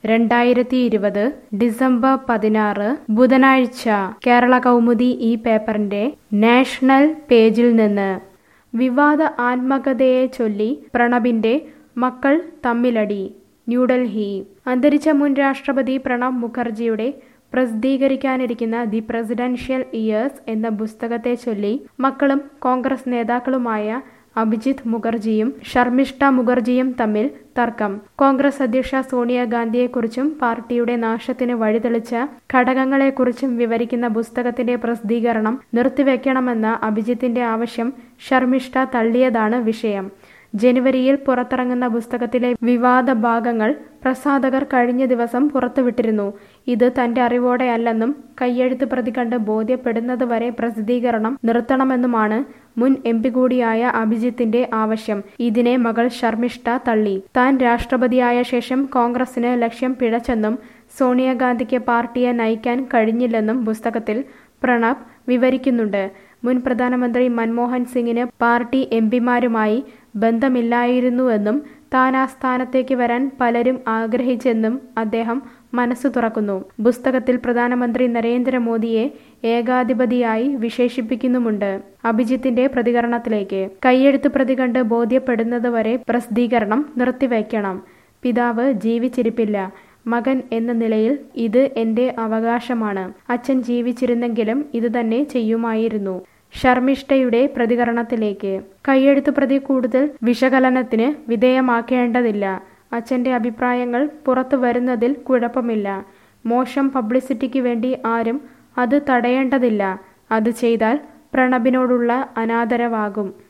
രണ്ടായിരത്തി ഇരുപത് ഡിസംബർ പതിനാറ് ബുധനാഴ്ച കേരള കൗമുദി ഈ പേപ്പറിന്റെ നാഷണൽ പേജിൽ നിന്ന് വിവാദ ആത്മകഥയെ ചൊല്ലി പ്രണബിന്റെ മക്കൾ തമ്മിലടി ന്യൂഡൽഹി അന്തരിച്ച മുൻ രാഷ്ട്രപതി പ്രണബ് മുഖർജിയുടെ പ്രസിദ്ധീകരിക്കാനിരിക്കുന്ന ദി പ്രസിഡൻഷ്യൽ ഇയേഴ്സ് എന്ന പുസ്തകത്തെ ചൊല്ലി മക്കളും കോൺഗ്രസ് നേതാക്കളുമായ അഭിജിത്ത് മുഖർജിയും ഷർമിഷ്ഠ മുഖർജിയും തമ്മിൽ തർക്കം കോൺഗ്രസ് അധ്യക്ഷ സോണിയാഗാന്ധിയെക്കുറിച്ചും പാർട്ടിയുടെ നാശത്തിന് വഴിതെളിച്ച ഘടകങ്ങളെക്കുറിച്ചും വിവരിക്കുന്ന പുസ്തകത്തിന്റെ പ്രസിദ്ധീകരണം നിർത്തിവെക്കണമെന്ന അഭിജിത്തിന്റെ ആവശ്യം ഷർമിഷ്ഠ തള്ളിയതാണ് വിഷയം ജനുവരിയിൽ പുറത്തിറങ്ങുന്ന പുസ്തകത്തിലെ വിവാദ ഭാഗങ്ങൾ പ്രസാധകർ കഴിഞ്ഞ ദിവസം പുറത്തുവിട്ടിരുന്നു ഇത് തന്റെ അറിവോടെയല്ലെന്നും കയ്യെഴുത്ത് പ്രതി കണ്ട് ബോധ്യപ്പെടുന്നതുവരെ പ്രസിദ്ധീകരണം നിർത്തണമെന്നുമാണ് മുൻ എം പി കൂടിയായ അഭിജിത്തിന്റെ ആവശ്യം ഇതിനെ മകൾ ശർമിഷ്ഠ തള്ളി താൻ രാഷ്ട്രപതിയായ ശേഷം കോൺഗ്രസിന് ലക്ഷ്യം പിഴച്ചെന്നും സോണിയാഗാന്ധിക്ക് പാർട്ടിയെ നയിക്കാൻ കഴിഞ്ഞില്ലെന്നും പുസ്തകത്തിൽ പ്രണബ് വിവരിക്കുന്നുണ്ട് മുൻ പ്രധാനമന്ത്രി മൻമോഹൻ സിംഗിന് പാർട്ടി എം പിമാരുമായി ബന്ധമില്ലായിരുന്നുവെന്നും താൻ ആ സ്ഥാനത്തേക്ക് വരാൻ പലരും ആഗ്രഹിച്ചെന്നും അദ്ദേഹം മനസ്സു തുറക്കുന്നു പുസ്തകത്തിൽ പ്രധാനമന്ത്രി നരേന്ദ്രമോദിയെ ഏകാധിപതിയായി വിശേഷിപ്പിക്കുന്നുമുണ്ട് അഭിജിത്തിന്റെ പ്രതികരണത്തിലേക്ക് കൈയെഴുത്ത് പ്രതി കണ്ട് ബോധ്യപ്പെടുന്നതുവരെ പ്രസിദ്ധീകരണം നിർത്തിവെക്കണം പിതാവ് ജീവിച്ചിരിപ്പില്ല മകൻ എന്ന നിലയിൽ ഇത് എന്റെ അവകാശമാണ് അച്ഛൻ ജീവിച്ചിരുന്നെങ്കിലും ഇത് തന്നെ ചെയ്യുമായിരുന്നു ഷർമിഷ്ഠയുടെ പ്രതികരണത്തിലേക്ക് കൈയെഴുത്ത് പ്രതി കൂടുതൽ വിശകലനത്തിന് വിധേയമാക്കേണ്ടതില്ല അച്ഛന്റെ അഭിപ്രായങ്ങൾ പുറത്തു വരുന്നതിൽ കുഴപ്പമില്ല മോശം പബ്ലിസിറ്റിക്ക് വേണ്ടി ആരും അത് തടയേണ്ടതില്ല അത് ചെയ്താൽ പ്രണബിനോടുള്ള അനാദരവാകും